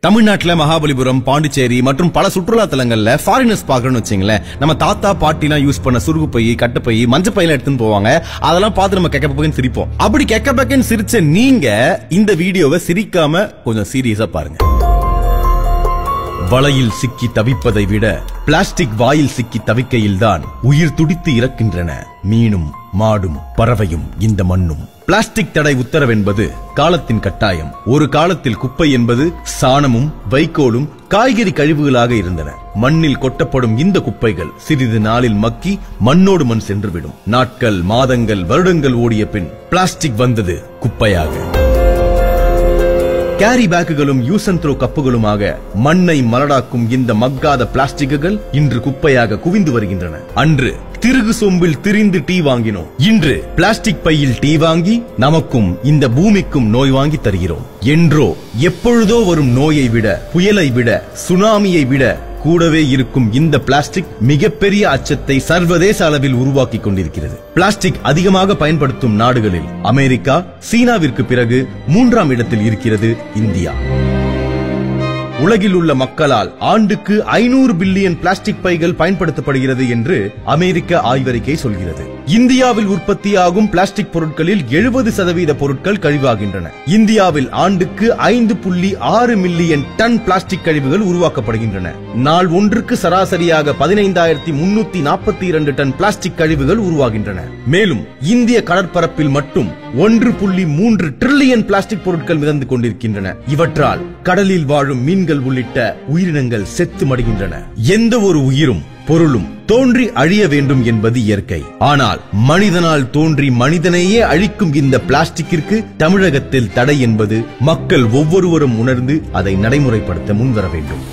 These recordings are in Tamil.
தமிழ்நாட்டுல மகாபலிபுரம் பாண்டிச்சேரி மற்றும் பல சுற்றுலா தலங்கள்ல ஃபாரினர்ஸ் பாக்குறோம்னு வச்சுங்களேன் நம்ம தாத்தா பாட்டிலாம் யூஸ் பண்ண சுருகு பை கட்டுப்பை மஞ்சள் பையில எடுத்துன்னு போவாங்க அதெல்லாம் பார்த்து நம்ம கெக்க பக்கன்னு சிரிப்போம் அப்படி கெக்க பக்கன்னு சிரிச்ச நீங்க இந்த வீடியோவை சிரிக்காம கொஞ்சம் சீரியஸா பாருங்க வலையில் சிக்கி தவிப்பதை விட பிளாஸ்டிக் வாயில் சிக்கி தவிக்கையில்தான் உயிர் துடித்து இறக்கின்றன மீனும் மாடும் பறவையும் இந்த மண்ணும் பிளாஸ்டிக் தடை உத்தரவென்பது காலத்தின் கட்டாயம் ஒரு காலத்தில் குப்பை என்பது சாணமும் வைக்கோலும் காய்கறி கழிவுகளாக இருந்தன மண்ணில் கொட்டப்படும் இந்த குப்பைகள் சிறிது நாளில் மக்கி மண்ணோடு மண் சென்றுவிடும் நாட்கள் மாதங்கள் வருடங்கள் ஓடிய பின் பிளாஸ்டிக் வந்தது குப்பையாக கேரி பேக்குகளும் யூஸ் அண்ட் த்ரோ கப்புகளுமாக மண்ணை மலடாக்கும் இந்த மக்காத பிளாஸ்டிக்குகள் இன்று குப்பையாக குவிந்து வருகின்றன அன்று திருகு சொம்பில் திரிந்து டீ வாங்கினோம் இன்று பிளாஸ்டிக் பையில் டீ வாங்கி நமக்கும் இந்த பூமிக்கும் நோய் வாங்கி தருகிறோம் என்றோ எப்பொழுதோ வரும் நோயை விட புயலை விட சுனாமியை விட கூடவே இருக்கும் இந்த பிளாஸ்டிக் மிகப்பெரிய அச்சத்தை சர்வதேச அளவில் உருவாக்கி கொண்டிருக்கிறது பிளாஸ்டிக் அதிகமாக பயன்படுத்தும் நாடுகளில் அமெரிக்கா சீனாவிற்கு பிறகு மூன்றாம் இடத்தில் இருக்கிறது இந்தியா உலகில் உள்ள மக்களால் ஆண்டுக்கு ஐநூறு பில்லியன் பிளாஸ்டிக் பைகள் பயன்படுத்தப்படுகிறது என்று அமெரிக்க ஆய்வறிக்கை சொல்கிறது இந்தியாவில் உற்பத்தியாகும் பிளாஸ்டிக் பொருட்களில் எழுபது சதவீத பொருட்கள் கழிவாகின்றன இந்தியாவில் ஆண்டுக்கு ஐந்து புள்ளி ஆறு மில்லியன் டன் பிளாஸ்டிக் கழிவுகள் உருவாக்கப்படுகின்றன நாள் ஒன்றுக்கு சராசரியாக பதினைந்தாயிரத்தி முன்னூத்தி நாற்பத்தி இரண்டு டன் பிளாஸ்டிக் கழிவுகள் உருவாகின்றன மேலும் இந்திய கடற்பரப்பில் மட்டும் ஒன்று புள்ளி மூன்று டிரில்லியன் பிளாஸ்டிக் பொருட்கள் மிதந்து கொண்டிருக்கின்றன இவற்றால் கடலில் வாழும் மீன்கள் உள்ளிட்ட உயிரினங்கள் செத்து மடிகின்றன எந்த ஒரு உயிரும் பொருளும் தோன்றி அழிய வேண்டும் என்பது இயற்கை ஆனால் மனிதனால் தோன்றி மனிதனையே அழிக்கும் இந்த பிளாஸ்டிக்கிற்கு தமிழகத்தில் தடை என்பது மக்கள் ஒவ்வொருவரும் உணர்ந்து அதை நடைமுறைப்படுத்த முன்வர வேண்டும்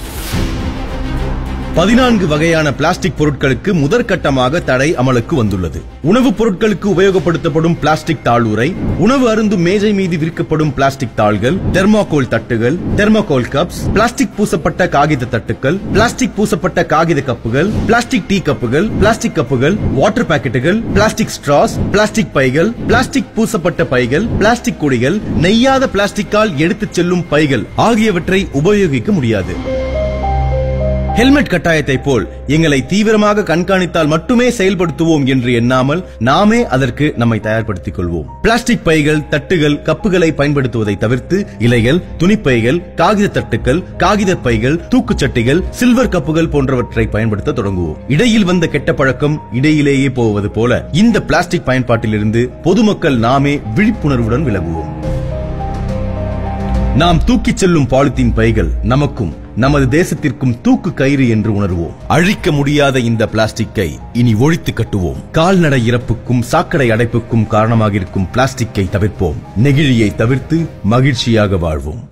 பதினான்கு வகையான பிளாஸ்டிக் பொருட்களுக்கு முதற்கட்டமாக தடை அமலுக்கு வந்துள்ளது உணவுப் பொருட்களுக்கு உபயோகப்படுத்தப்படும் பிளாஸ்டிக் தாளுரை உணவு அருந்தும் மேஜை மீது விற்கப்படும் பிளாஸ்டிக் தாள்கள் தெர்மாகோல் தட்டுகள் தெர்மாகோல் கப்ஸ் பிளாஸ்டிக் பூசப்பட்ட காகித தட்டுகள் பிளாஸ்டிக் பூசப்பட்ட காகித கப்புகள் பிளாஸ்டிக் டீ கப்புகள் பிளாஸ்டிக் கப்புகள் வாட்டர் பாக்கெட்டுகள் பிளாஸ்டிக் ஸ்ட்ராஸ் பிளாஸ்டிக் பைகள் பிளாஸ்டிக் பூசப்பட்ட பைகள் பிளாஸ்டிக் குடிகள் நெய்யாத பிளாஸ்டிக்கால் எடுத்துச் செல்லும் பைகள் ஆகியவற்றை உபயோகிக்க முடியாது ஹெல்மெட் கட்டாயத்தை போல் எங்களை தீவிரமாக கண்காணித்தால் மட்டுமே செயல்படுத்துவோம் என்று எண்ணாமல் நாமே அதற்கு நம்மை தயார்படுத்திக் கொள்வோம் பிளாஸ்டிக் பைகள் தட்டுகள் கப்புகளை பயன்படுத்துவதை தவிர்த்து இலைகள் துணிப்பைகள் காகித தட்டுகள் காகித பைகள் தூக்குச்சட்டிகள் சில்வர் கப்புகள் போன்றவற்றை பயன்படுத்த தொடங்குவோம் இடையில் வந்த கெட்ட பழக்கம் இடையிலேயே போவது போல இந்த பிளாஸ்டிக் பயன்பாட்டிலிருந்து பொதுமக்கள் நாமே விழிப்புணர்வுடன் விலகுவோம் நாம் தூக்கிச் செல்லும் பாலித்தீன் பைகள் நமக்கும் நமது தேசத்திற்கும் தூக்கு கயிறு என்று உணர்வோம் அழிக்க முடியாத இந்த பிளாஸ்டிக்கை இனி ஒழித்து கட்டுவோம் கால்நடை இறப்புக்கும் சாக்கடை அடைப்புக்கும் காரணமாக இருக்கும் பிளாஸ்டிக்கை தவிர்ப்போம் நெகிழியை தவிர்த்து மகிழ்ச்சியாக வாழ்வோம்